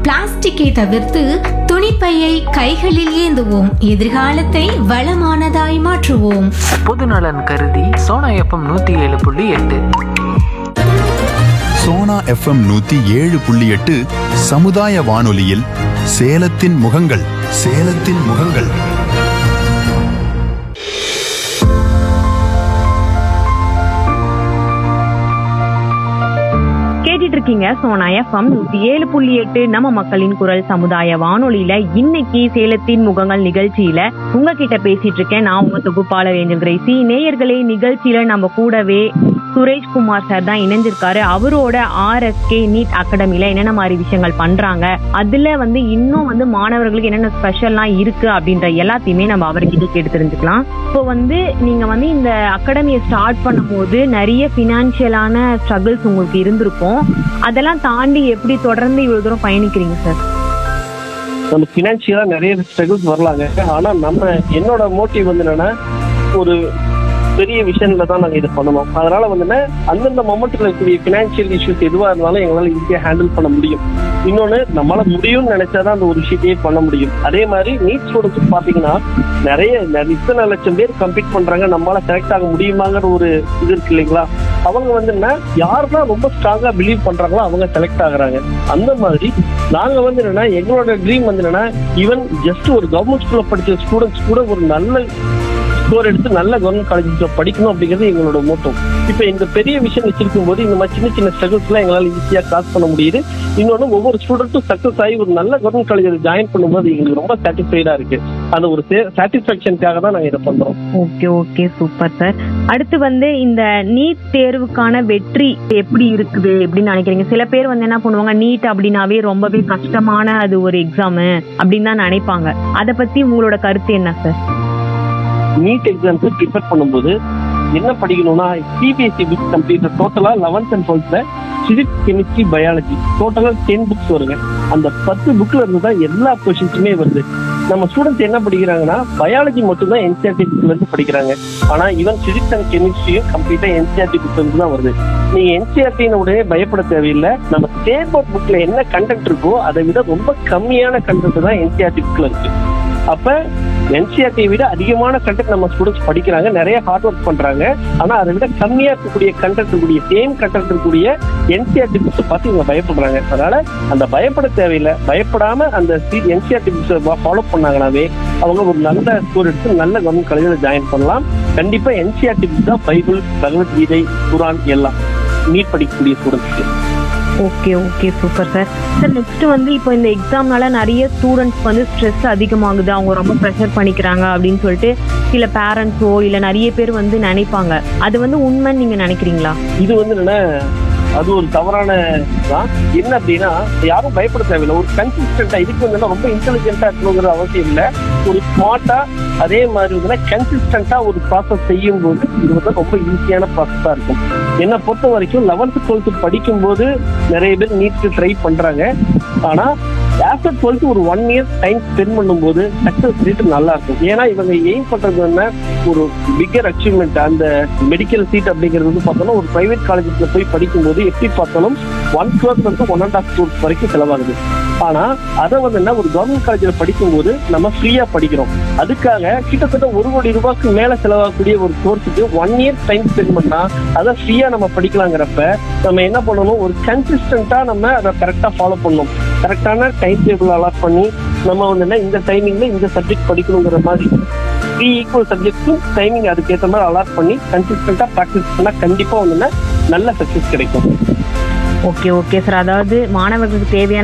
பிளாஸ்டிக்கை தவிர்த்து துணிப்பையை கைகளில் ஏந்துவோம் எதிர்காலத்தை வளமானதாய் மாற்றுவோம் பொதுநலன் கருதி சோனா எஃப்எம் நூற்றி ஏழு புள்ளி எட்டு சோனா எஃப்எம் நூத்தி ஏழு புள்ளி எட்டு சமுதாய வானொலியில் சேலத்தின் முகங்கள் சேலத்தின் முகங்கள் கேட்டுட்டு இருக்கீங்க சோனா எஃப்எம் நூத்தி ஏழு புள்ளி எட்டு நம்ம மக்களின் குரல் சமுதாய வானொலியில இன்னைக்கு சேலத்தின் முகங்கள் நிகழ்ச்சியில உங்ககிட்ட பேசிட்டு இருக்கேன் நான் உங்க தொகுப்பாளர் ஏஞ்சல் கிரேசி நேயர்களே நிகழ்ச்சியில நம்ம கூடவே சுரேஷ்குமார் சார் தான் இணைஞ்சிருக்காரு அவரோட ஆர்எஸ்கே நீட் அகாடமில என்னென்ன மாதிரி விஷயங்கள் பண்றாங்க அதுல வந்து இன்னும் வந்து மாணவர்களுக்கு என்னென்ன ஸ்பெஷல்லாம் இருக்கு அப்படின்ற எல்லாத்தையுமே நம்ம அவர்கிட்ட கேட்டு தெரிஞ்சுக்கலாம் இப்போ வந்து நீங்க வந்து இந்த அகாடமியை ஸ்டார்ட் பண்ணும்போது நிறைய பினான்சியலான ஸ்ட்ரகிள்ஸ் உங்களுக்கு இருந்திருக்கும் அதெல்லாம் தாண்டி எப்படி தொடர்ந்து இவ்வளவு தூரம் பயணிக்கிறீங்க சார் நம்ம ஃபினான்ஷியலா நிறைய ஸ்ட்ரகிள்ஸ் வரலாங்க ஆனா நம்ம என்னோட மோட்டிவ் வந்து என்னன்னா ஒரு பெரிய விஷயம்ல தான் நாங்க இது பண்ணணும் அதனால வந்து அந்தந்த மொமெண்ட்ல இருக்கக்கூடிய ஃபினான்ஷியல் இஷ்யூஸ் எதுவா இருந்தாலும் எங்களால ஈஸியா ஹேண்டில் பண்ண முடியும் இன்னொன்னு நம்மளால முடியும்னு நினைச்சாதான் அந்த ஒரு விஷயத்தையே பண்ண முடியும் அதே மாதிரி நீட் ஸ்டூடெண்ட்ஸ் பாத்தீங்கன்னா நிறைய நிறைய இத்தனை லட்சம் பேர் கம்ப்ளீட் பண்றாங்க நம்மளால செலக்ட் ஆக முடியுமாங்கிற ஒரு இது இருக்கு இல்லைங்களா அவங்க வந்து என்ன யாரெல்லாம் ரொம்ப ஸ்ட்ராங்கா பிலீவ் பண்றாங்களோ அவங்க செலக்ட் ஆகுறாங்க அந்த மாதிரி நாங்க வந்து என்னன்னா எங்களோட ட்ரீம் வந்து என்னன்னா ஈவன் ஜஸ்ட் ஒரு கவர்மெண்ட் ஸ்கூல்ல படிச்ச ஸ்டூடெண்ட்ஸ் கூட ஒரு நல்ல ஸ்கோர் எடுத்து நல்ல கவர்மெண்ட் காலேஜ் படிக்கணும் அப்படிங்கிறது எங்களோட மோட்டோ இப்போ இந்த பெரிய விஷயம் வச்சிருக்கும் போது இந்த மாதிரி சின்ன சின்ன ஸ்ட்ரகிள்ஸ்லாம் எங்களால் ஈஸியா கிராஸ் பண்ண முடியுது இன்னொன்று ஒவ்வொரு ஸ்டூடெண்ட்டும் சக்ஸஸ் ஆகி ஒரு நல்ல கவர்மெண்ட் காலேஜில் ஜாயின் பண்ணும்போது எங்களுக்கு ரொம்ப சாட்டிஸ்ஃபைடா இருக்கு அந்த ஒரு சாட்டிஸ்ஃபேக்ஷனுக்காக தான் நாங்கள் இதை பண்றோம் ஓகே ஓகே சூப்பர் சார் அடுத்து வந்து இந்த நீட் தேர்வுக்கான வெற்றி எப்படி இருக்குது எப்படின்னு நினைக்கிறீங்க சில பேர் வந்து என்ன பண்ணுவாங்க நீட் அப்படின்னாவே ரொம்பவே கஷ்டமான அது ஒரு எக்ஸாம் அப்படின்னு தான் நினைப்பாங்க அதை பத்தி உங்களோட கருத்து என்ன சார் நீட் எக்ஸாம்க்கு ப்ரிப்பேர் பண்ணும்போது என்ன படிக்கணும்னா சிபிஎஸ்சி புக் கம்ப்ளீட் டோட்டலா லெவன்த் அண்ட் டுவெல்த்ல பிசிக்ஸ் கெமிஸ்ட்ரி பயாலஜி டோட்டலா டென் புக்ஸ் வருங்க அந்த பத்து புக்ல இருந்து தான் எல்லா கொஷின்ஸுமே வருது நம்ம ஸ்டூடெண்ட்ஸ் என்ன படிக்கிறாங்கன்னா பயாலஜி மட்டும் தான் என்சிஆர்டி புக்ல இருந்து படிக்கிறாங்க ஆனா ஈவன் பிசிக்ஸ் அண்ட் கெமிஸ்ட்ரியும் கம்ப்ளீட்டா என்சிஆர்டி புக்ல இருந்து தான் வருது நீங்க என்சிஆர்டின்னு உடனே பயப்பட தேவையில்லை நம்ம ஸ்டேட் போர்ட் புக்ல என்ன கண்டென்ட் இருக்கோ அதை விட ரொம்ப கம்மியான கண்டென்ட் தான் என்சிஆர்டி புக்ல இருக்கு அப்ப என்சிஆர்டியை விட அதிகமான கண்டென்ட் நம்ம ஸ்டூடெண்ட்ஸ் படிக்கிறாங்க நிறைய ஹார்ட் ஒர்க் பண்றாங்க ஆனா அதை விட கம்மியா இருக்கக்கூடிய கண்டென்ட் இருக்கக்கூடிய சேம் கண்டென்ட் இருக்கக்கூடிய என்சிஆர்டி புக்ஸ் பார்த்து இவங்க பயப்படுறாங்க அதனால அந்த பயப்பட தேவையில்லை பயப்படாம அந்த என்சிஆர்டி புக்ஸ் ஃபாலோ பண்ணாங்கனாவே அவங்க ஒரு நல்ல ஸ்கோர் எடுத்து நல்ல கவர்மெண்ட் காலேஜில் ஜாயின் பண்ணலாம் கண்டிப்பா என்சிஆர்டி புக் தான் பைபிள் பகவத்கீதை குரான் எல்லாம் நீட் படிக்கக்கூடிய ஸ்டூடெண்ட்ஸ்க்கு okay okay super sir sir next வந்து இப்போ இந்த எக்ஸாம்னால நிறைய ஸ்டூடெண்ட்ஸ் வந்து ஸ்ட்ரெஸ் அதிகமாகுது அவங்க ரொம்ப ப்ரெஷர் பண்ணிக்கிறாங்க அப்படின்னு சொல்லிட்டு சில பேரண்ட்ஸோ இல்லை நிறைய பேர் வந்து நினைப்பாங்க அது வந்து உண்மைன்னு நீங்க நினைக்கிறீங்களா இது வந்து என்னன்னா அது ஒரு தவறான தான் என்ன அப்படின்னா யாரும் பயப்பட தேவையில்லை ஒரு கன்சிஸ்டன்டா இதுக்கு வந்து என்ன ரொம்ப இன்டெலிஜென்ட்டா இருக்கணுங்கிற அவசியம் இல்லை ஒரு ஸ்மார்ட்டா அதே மாதிரி வந்து கன்சிஸ்டன்டா ஒரு ப்ராசஸ் செய்யும் போது இது வந்து ரொம்ப ஈஸியான ப்ராசஸா இருக்கும் என்னை பொறுத்த வரைக்கும் லெவன்த் டுவெல்த் படிக்கும்போது நிறைய பேர் நீட்க்கு ட்ரை பண்றாங்க ஆனா ஆஃப்டர் டுவெல்த் ஒரு ஒன் இயர் டைம் ஸ்பெண்ட் பண்ணும்போது சக்சஸ் ரேட் நல்லா இருக்கும் ஏன்னா இவங்க எய்ம் பண்றது என்ன ஒரு பிக்கர் அச்சீவ்மெண்ட் அந்த மெடிக்கல் சீட் அப்படிங்கிறது வந்து பார்த்தோம்னா ஒரு பிரைவேட் காலேஜஸ்ல போய் படிக்கும்போது எப்படி பார்த்தாலும் ஒன் க்ரோர்ஸ் வந்து ஒன் அண்ட் ஹாஃப் க்ரோர்ஸ் வரைக்கும் செலவாகுது ஆனா அதை வந்து என்ன ஒரு கவர்மெண்ட் காலேஜில் படிக்கும்போது நம்ம ஃப்ரீயா படிக்கிறோம் அதுக்காக கிட்டத்தட்ட ஒரு கோடி ரூபாய்க்கு மேல செலவாகக்கூடிய ஒரு கோர்ஸுக்கு ஒன் இயர் டைம் ஸ்பெண்ட் பண்ணா அதை ஃப்ரீயா நம்ம படிக்கலாங்கிறப்ப நம்ம என்ன பண்ணணும் ஒரு கன்சிஸ்டன்டா நம்ம அதை கரெக்டா ஃபாலோ பண்ணணும் கரெக்டான டைம் டேபிள் அலாட் பண்ணி நம்ம வந்து என்ன இந்த டைமிங்ல இந்த சப்ஜெக்ட் படிக்கணுங்கிற மாதிரி த்ரீ ஈக்குவல் சப்ஜெக்ட்ஸும் டைமிங் அதுக்கேற்ற மாதிரி அலாட் பண்ணி கன்சிஸ்டன்டா ப்ராக்டிஸ் பண்ணா கண்டிப்பா வந்து என்ன நல்ல சக்சஸ் கிடைக்கும் ஓகே ஓகே சார் அதாவது மாணவர்களுக்கு தேவையான